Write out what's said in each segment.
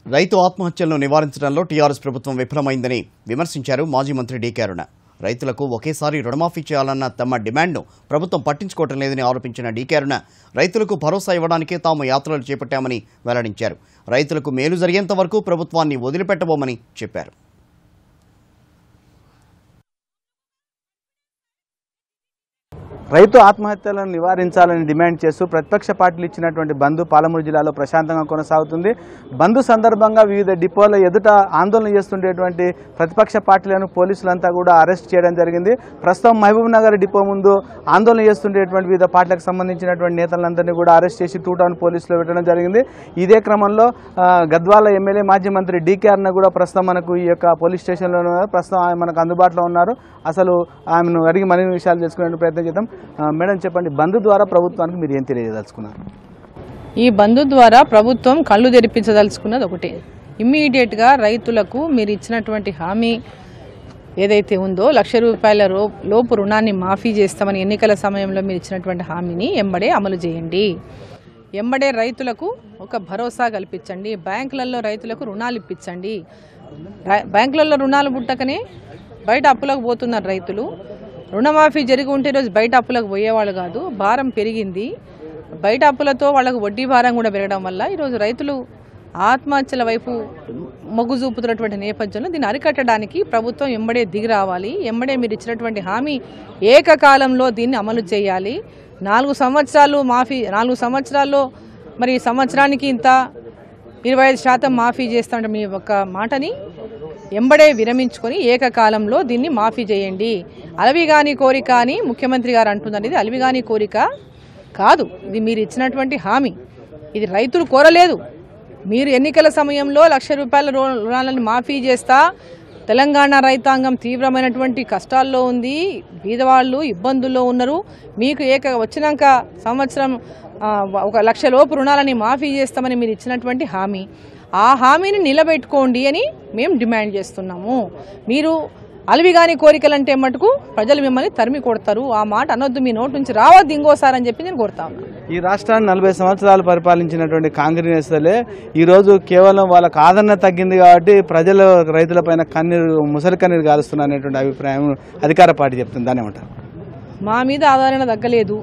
రైతు ఆత్మహత్యలను నివారించడంలో టీఆర్ఎస్ ప్రభుత్వం విఫలమైందని విమర్శించారు మాజీ మంత్రి డీకే అరుణ రైతులకు ఒకేసారి రుణమాఫీ చేయాలన్న తమ డిమాండ్ను ప్రభుత్వం పట్టించుకోవటం లేదని ఆరోపించిన డీకే అరుణ రైతులకు భరోసా ఇవ్వడానికే తాము యాత్రలు చేపట్టామని వెల్లడించారు రైతులకు మేలు జరిగేంత వరకు ప్రభుత్వాన్ని వదిలిపెట్టబోమని చెప్పారు రైతు ఆత్మహత్యలను నివారించాలని డిమాండ్ చేస్తూ ప్రతిపక్ష పార్టీలు ఇచ్చినటువంటి బంద్ పాలమూరు జిల్లాలో ప్రశాంతంగా కొనసాగుతుంది బంద్ సందర్భంగా వివిధ డిపోల ఎదుట ఆందోళన చేస్తుండేటువంటి ప్రతిపక్ష పార్టీలను పోలీసులంతా కూడా అరెస్ట్ చేయడం జరిగింది ప్రస్తుతం మహబూబ్ నగర్ డిపో ముందు ఆందోళన చేస్తుండేటువంటి వివిధ పార్టీలకు సంబంధించినటువంటి నేతలందరినీ కూడా అరెస్ట్ చేసి టూ టౌన్ పోలీసులో పెట్టడం జరిగింది ఇదే క్రమంలో ఆ, గద్వాల ఎమ్మెల్యే మాజీ మంత్రి డీకే అన్న కూడా ప్రస్తుతం మనకు ఈ యొక్క పోలీస్ స్టేషన్లో ఉన్నారు ప్రస్తుతం ఆయన మనకు అందుబాటులో ఉన్నారు అసలు ఆమెను అడిగి మరిన్ని విషయాలు తెలుసుకునే ప్రయత్నం చేద్దాం ఆ, మేడం చెప్పండి బంద్ ద్వారా ప్రభుత్వానికి మీరు ఏం తెలియదలుచుకున్నారు ఈ బంధు ద్వారా ప్రభుత్వం కళ్ళు తెరిపించదలుచుకున్నది ఒకటే ఇమ్మీడియట్గా రైతులకు మీరు ఇచ్చినటువంటి హామీ ఏదైతే ఉందో లక్ష రూపాయల రో- లోపు రుణాన్ని మాఫీ చేస్తామని ఎన్నికల సమయంలో మీరు ఇచ్చినటువంటి హామీని ఎంబడే అమలు చేయండి ఎంబడే రైతులకు ఒక భరోసా కల్పించండి బ్యాంకులలో రైతులకు రుణాలు ఇప్పించండి బ్యా- బ్యాంకులలో రుణాలు పుట్టకనే బయట అప్పులకు పోతున్నారు రైతులు రుణమాఫీ జరిగి ఉంటే ఈరోజు బయట అప్పులకు పోయేవాళ్ళు కాదు భారం పెరిగింది బయట అప్పులతో వాళ్ళకు వడ్డీ భారం కూడా పెరగడం వల్ల ఈరోజు రైతులు ఆత్మహత్యల వైపు మొగ్గు చూపుతున్నటువంటి నేపథ్యంలో దీన్ని అరికట్టడానికి ప్రభుత్వం ఎంబడే దిగి రావాలి ఎంబడే మీరు ఇచ్చినటువంటి హామీ ఏకకాలంలో దీన్ని అమలు చేయాలి నాలుగు సంవత్సరాలు మాఫీ నాలుగు సంవత్సరాల్లో మరి సంవత్సరానికి ఇంత ఇరవై ఐదు శాతం మాఫీ చేస్తామంటే మీ యొక్క మాటని ఎంబడే విరమించుకొని ఏకకాలంలో దీన్ని మాఫీ చేయండి అలవిగాని కోరిక అని ముఖ్యమంత్రి గారు అంటున్నారు ఇది అలవిగాని కోరిక కాదు ఇది మీరు ఇచ్చినటువంటి హామీ ఇది రైతులు కోరలేదు మీరు ఎన్నికల సమయంలో లక్ష రూపాయల రు- రుణాలను మాఫీ చేస్తా తెలంగాణ రైతాంగం తీవ్రమైనటువంటి కష్టాల్లో ఉంది బీదవాళ్ళు ఇబ్బందుల్లో ఉన్నారు మీకు ఏక వచ్చినాక సంవత్సరం ఆ, ఒక లక్ష లోపు రుణాలని మాఫీ చేస్తామని మీరు ఇచ్చినటువంటి హామీ ఆ హామీని నిలబెట్టుకోండి అని మేము డిమాండ్ చేస్తున్నాము మీరు అలవిగాని కోరికలంటే మటుకు ప్రజలు మిమ్మల్ని తరిమి కొడతారు ఆ మాట అనొద్దు మీ నోటి నుంచి రావద్దు ఇంకోసారి అని చెప్పి నేను కోరుతా ఉన్నాను ఈ రాష్ట్రాన్ని నలభై సంవత్సరాలు పరిపాలించినటువంటి కాంగ్రెస్ నేతలే ఈరోజు కేవలం వాళ్ళకి ఆదరణ తగ్గింది కాబట్టి ప్రజలు రైతులపైన కన్నీరు ముసలి కన్నీరు కాలుస్తున్నారు అనేటువంటి అభిప్రాయం అధికార పార్టీ చెప్తుంది దాని ఏమంటారు మా మీద ఆదరణ తగ్గలేదు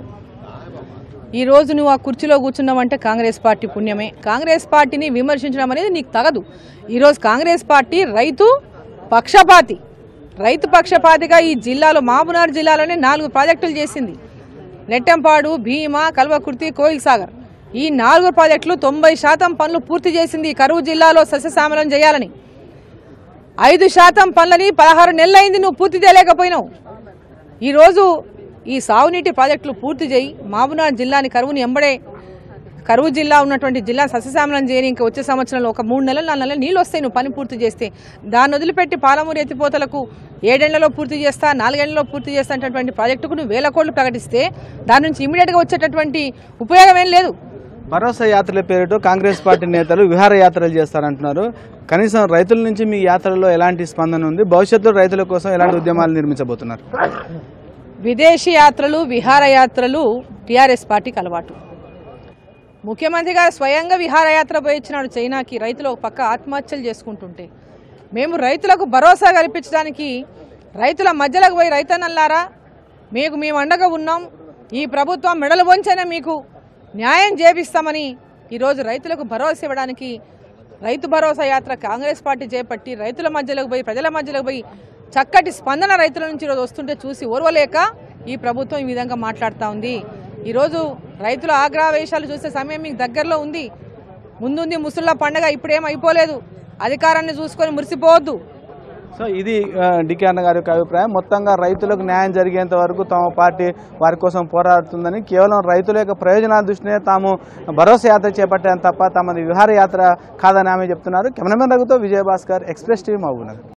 ఈ రోజు నువ్వు ఆ కుర్చీలో కూర్చున్నావంటే కాంగ్రెస్ పార్టీ పుణ్యమే కాంగ్రెస్ పార్టీని విమర్శించడం అనేది నీకు తగదు ఈరోజు కాంగ్రెస్ పార్టీ రైతు పక్షపాతి రైతు పక్షపాతిగా ఈ జిల్లాలో మహబూబ్నగర్ జిల్లాలోనే నాలుగు ప్రాజెక్టులు చేసింది నెట్టంపాడు భీమా కల్వకుర్తి కోయిల్ సాగర్ ఈ నాలుగు ప్రాజెక్టులు తొంభై శాతం పనులు పూర్తి చేసింది ఈ కరువు జిల్లాలో సస్యశ్యామలం చేయాలని ఐదు శాతం పనులని పదహారు నెలలైంది నువ్వు పూర్తి చేయలేకపోయినావు ఈరోజు ఈ సాగునీటి ప్రాజెక్టులు పూర్తి చేయి మహబూబ్నగర్ జిల్లాని కరువుని ఎంబడే కరువు జిల్లా ఉన్నటువంటి జిల్లా సస్యశ్యామలం చేయని ఇంకా వచ్చే సంవత్సరంలో ఒక మూడు నెలలు నాలుగు నెలలు నీళ్ళు వస్తాయి నువ్వు పని పూర్తి చేస్తే దాన్ని వదిలిపెట్టి పాలమూరు ఎత్తిపోతలకు ఏడేళ్లలో పూర్తి చేస్తా నాలుగేళ్లలో పూర్తి చేస్తా అనేటటువంటి ప్రాజెక్టుకు నువ్వు వేల కోట్లు ప్రకటిస్తే దాని నుంచి ఇమీడియట్గా వచ్చేటటువంటి ఉపయోగం ఏం లేదు భరోసా యాత్రల పేరుతో కాంగ్రెస్ పార్టీ నేతలు విహార యాత్రలు చేస్తారంటున్నారు కనీసం రైతుల నుంచి మీ యాత్రలో ఎలాంటి స్పందన ఉంది భవిష్యత్తులో రైతుల కోసం ఎలాంటి ఉద్యమాలు నిర్మించబోతున్నారు విదేశీ యాత్రలు విహారయాత్రలు టీఆర్ఎస్ పార్టీకి అలవాటు ముఖ్యమంత్రి గారు స్వయంగా విహారయాత్ర పోయి ఇచ్చినాడు చైనాకి రైతులు ఒక పక్క ఆత్మహత్యలు చేసుకుంటుంటే మేము రైతులకు భరోసా కల్పించడానికి రైతుల మధ్యలోకి పోయి రైతన్నల్లారా మీకు మేము అండగా ఉన్నాం ఈ ప్రభుత్వం మెడలు వంచైనా మీకు న్యాయం చేపిస్తామని ఈరోజు రైతులకు భరోసా ఇవ్వడానికి రైతు భరోసా యాత్ర కాంగ్రెస్ పార్టీ చేపట్టి రైతుల మధ్యలోకి పోయి ప్రజల మధ్యలోకి పోయి చక్కటి స్పందన రైతుల నుంచి ఈరోజు వస్తుంటే చూసి ఓర్వలేక ఈ ప్రభుత్వం ఈ విధంగా మాట్లాడుతూ ఉంది ఈరోజు రైతుల ఆగ్రహవేశాలు చూసే సమయం మీకు దగ్గరలో ఉంది ముందుంది ముసుళ్ళ పండగ ఇప్పుడేం అయిపోలేదు అధికారాన్ని చూసుకొని మురిసిపోవద్దు సో ఇది ఆ, డికే అన్న గారి యొక్క అభిప్రాయం మొత్తంగా రైతులకు న్యాయం జరిగేంత వరకు తమ పార్టీ వారి కోసం పోరాడుతుందని కేవలం రైతుల యొక్క ప్రయోజనాల దృష్టినే తాము భరోసా యాత్ర చేపట్టాను తప్ప తమది విహార యాత్ర కాదని ఆమె చెప్తున్నారు కెమెరామెన్ రఘుతో విజయభాస్కర్ ఎక్స్ప్రెస్ టీవీ మహబూబ్నగర్